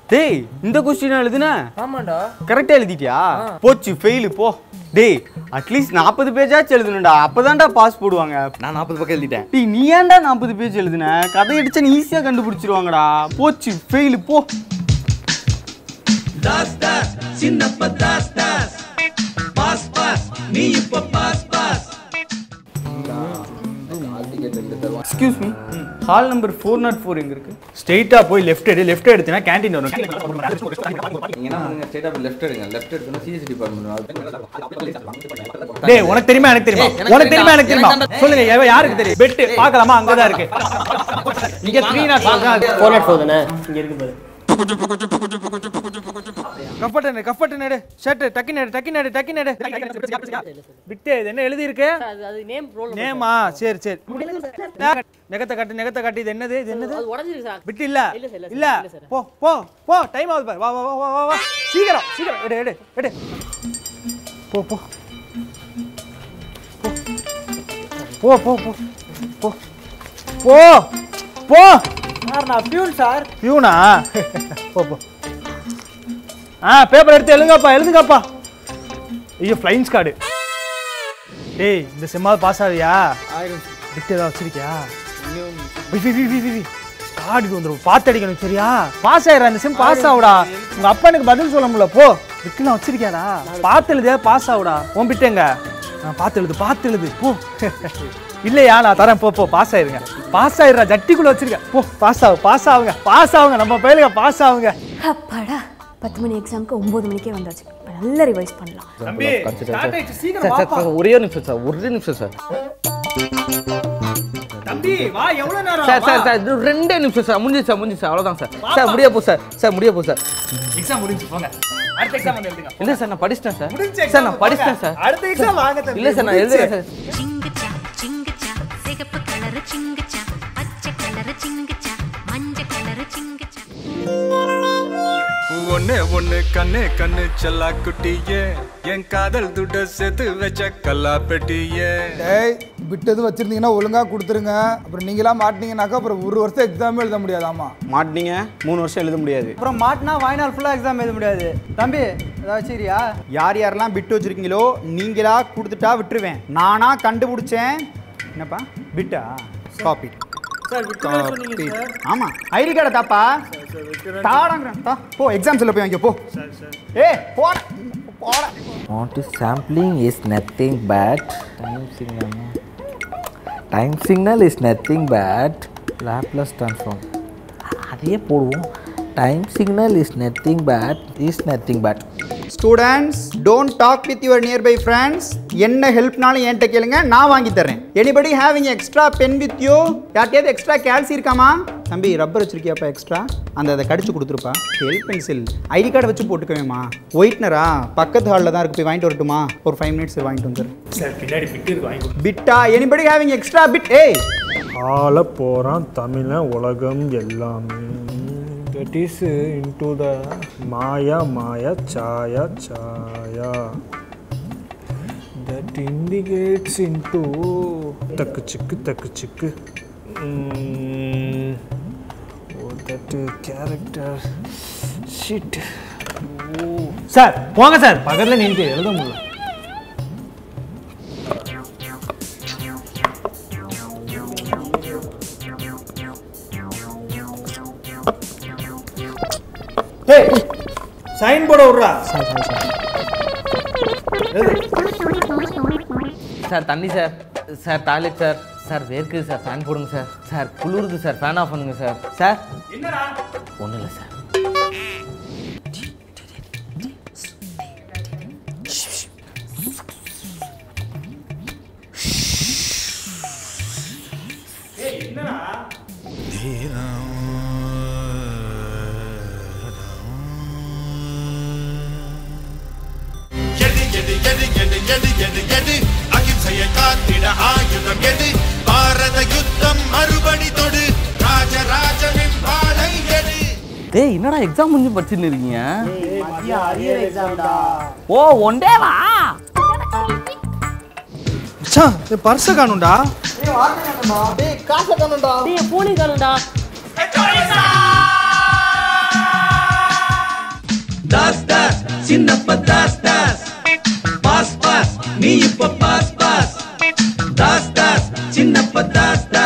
டேய் இந்த கொஸ்டின் எழுதுன ஆமாண்டா கரெக்டா எழுதிட்டியா போச்சு ஃபெயிலு போ டேய் அட்லீஸ்ட் நாற்பது பேஜாச்சும் எழுதணும்டா அப்பதான்டா பாஸ் போடுவாங்க நான் நாற்பது பக்கம் எழுதிட்டேன் டேய் நீ ஏன்டா நாற்பது பேஜ் எழுதுன கதை அடிச்சா நீ ஈஸியா கண்டுபிடிச்சிருவாங்கடா போச்சு ஃபெயிலு போ excuse me hall number four nought four எங்க இருக்கு ஸ்ட்ரெயிட்டா போய் லெஃப்ட் எடு லெஃப்ட் எடுத்தீங்கன்னா கேண்டீன் வரும் நீங்க என்ன பண்ணுங்க ஸ்ட்ரெயிட்டா போய் லெஃப்ட் எடுங்க லெஃப்ட் எடுத்தோம்னா சிஎஸ்சி டிபார்ட்மெண்ட் டேய் உனக்கு தெரியுமா எனக்கு தெரியுமா ஏய், எனக்கு உனக்கு தெரியுமா எனக்கு தெரியுமா தெரியும். சொல்லுங்க எவ- யாருக்கு தெரியும் பெட் பார்க்கலாமா அங்கதான் இருக்கு இங்க three nought four nought four தானே இங்க இருக்கு பாரு கஃபட்டு கஃபட்டு நடு ஷர்ட் டக்கி நடு டக்கி நடு டக்கி நடு விட்டு இது என்ன எழுதி இருக்கு அது அது நேம் ரோல் நேமா சரி சரி நெகத்தை காட்டு நெகத்தை காட்டு இது என்னது இது என்னது அது உடைஞ்சிருக்கு சார் விட்டு இல்ல இல்ல சார், இல்ல சார், இல்ல இல்ல சார். போ போ போ டைம் ஆகுது பாரு வா வா வா வா வா வா சீக்கிரம் சீக்கிரம் எடு எடு எடு போ போ போ போ போ போ போ போ சார் நான் பியூன் சார் பியூனா போ போ ஆ பேப்பர் எடுத்து எழுதுங்கப்பா எழுதுங்கப்பா ஐயோ ஃப்ளைன்ஸ் கார்டு டேய் இந்த செம்மாவது பாஸ் ஆகுறியா விட்டு ஏதாவது வச்சிருக்கியா V V V V V V card இது வந்துடும் பார்த்து அடிக்கணும் சரியா பாஸ் ஆயிடுறா இந்த செம் பாஸ் ஆகுடா உங்க அப்பா எனக்கு பதில் சொல்ல முடியல போ விட்டுலாம் வச்சிருக்கியாடா பார்த்து எழுதியா பாஸ் ஆகுடா உன் பிட்டேங்க பார்த்து எழுது பார்த்து எழுது போ இல்லையா நான் தரேன் போ போ பாஸ் ஆயிருங்க பாஸ் ஆயிடுறா ஜட்டிக்குள்ள வச்சிருக்க போ பாஸ் ஆகு பாஸ் ஆகுங்க பாஸ் ஆகுங்க நம்ம பயிலுங்க பாஸ் ஆகுங்க அப்பாடா பத்து மணி எக்ஸாமுக்கு ஒம்பது மணிக்கே வந்தாச்சு இப்ப நல்லா ரிவைஸ் பண்ணலாம் தம்பி start ஆயிடுச்சு, சீக்கிரம் சார் வாப்பா. சார் ஒரே ஒரு நிமிஷம் சார் ஒரே நிமிஷம் சார் தம்பி வா எவ்வளவு நேரம் சார் சார் சார் இது ரெண்டே நிமிஷம் சார் முடிஞ்சு சார் முடிஞ்சு சார் அவ்வளோதான் சார் சார் முடிய போ சார் சார் முடிய போ சார் எக்ஸாம் முடிஞ்சு போங்க அடுத்த எக்ஸாம் வந்து எழுதுங்க இல்லை சார் நான் படிச்சிட்டேன் சார் முடிஞ்ச சார் exam நான் படிச்சிட்டேன் சார் அடுத்த எக்ஸாம் வாங்க தம்பி இல்லை சார் நான் எழுதுறேன் சார் சிங்குச்சா சிங்குச்சா சிகப்பு கலரு சிங்குச்சா பச்சை கலரு சிங்குச்சா மஞ்சள் கலரு சிங்குச்சா ஒண்ணே ஒண்ணு கண்ணே கண்ணு செல்லா குட்டியே என் காதல் துட்ட சேர்த்து வச்ச கல்லா பெட்டியே டேய் விட்டது வச்சிருந்தீங்கன்னா ஒழுங்கா கொடுத்துருங்க அப்புறம் நீங்களா மாட்டினீங்கன்னாக்கா அப்புறம் ஒரு வருஷம் எக்ஸாமே எழுத முடியாதாமா மாட்டினீங்க மூணு வருஷம் எழுத முடியாது அப்புறம் மாட்டினா வாய்நாள் ஃபுல்லாக எக்ஸாம் எழுத முடியாது தம்பி ஏதாவது வச்சுக்கிறியா யார் யாரெல்லாம் பிட்டு வச்சிருக்கீங்களோ நீங்களா கொடுத்துட்டா விட்டுருவேன் நானா கண்டுபிடிச்சேன் என்னப்பா பிட்டா காப்பி ஆமா ஐடி கார்டை தாப்பா தாடாங்கிறேன் தா போ எக்ஸாம் சொல்ல போய் வாங்க போ ஏ போட போட what is sampling is nothing but time signal time signal is nothing but Laplace transform அதையே போடுவோம் time signal is nothing but is nothing but students don't talk with your nearby friends என்ன ஹெல்ப்னாலும் என்கிட்ட கேளுங்க நான் வாங்கி தரேன் anybody having extra pen with you யார்கிட்டயாவது எக்ஸ்ட்ரா கேல்சி இருக்காமா தம்பி ரப்பர் வச்சிருக்கியாப்பா எக்ஸ்ட்ரா அந்த அதை கடிச்சு கொடுத்துருப்பா ஹெல் பென்சில் ஐடி கார்டை வச்சு போட்டுக்கவேமா ஒயிட்னரா பக்கத்து ஹாலில் தான் இருக்கு போய் வாங்கிட்டு வரட்டுமா ஒரு ஃபைவ் மினிட்ஸ் வாங்கிட்டு வந்துடுறேன் சார் பின்னாடி பிட்டு இருக்கு வாங்கி பிட்டா எனிபடி ஹேவிங் எக்ஸ்ட்ரா பிட் ஏய் ஆள போகிறான் தமிழன் உலகம் எல்லாமே தட் இஸ் இன்டு த மாயா மாயா சாயா சாயா தட் இண்டிகேட்ஸ் இன்டு தக்கு சிக்கு தக்கு சிக்கு ஓ தட் கேரக்டர் ஷிட் சார் போங்க சார் பக்கத்தில் நின்று எழுத முடியல ஏய் சைன் போர்டு விட்றா சார் தண்ணி sir sir toilet sir sir வேர்க்குது சார் ஃபேன் போடுங்க சார் சார் குளிருது சார் ஃபேன் ஆஃப் பண்ணுங்க சார் சார் ஒன்றும் இல்லை சார் எடு எடு எடு எடு எடு எடு எடு அகிம்சையை காத்திட ஆயுதம் எடு பாரத யுத்தம் மறுபடி தொடு ராஜராஜனின் வாளை எடு டேய் என்னடா எக்ஸாம் முடிஞ்சு படிச்சுன்னு இருக்கீங்க ஓ ஒன் டேவா மச்சான் என் பர்ஸை காணும்டா டேய் போனி காணும்டா தாஸ் தாஸ் சின்னப்ப தாஸ் தாஸ் பாஸ் பாஸ் நீ இப்ப பாஸ் பாஸ் தாஸ் தாஸ் சின்னப்ப தாஸ் தாஸ்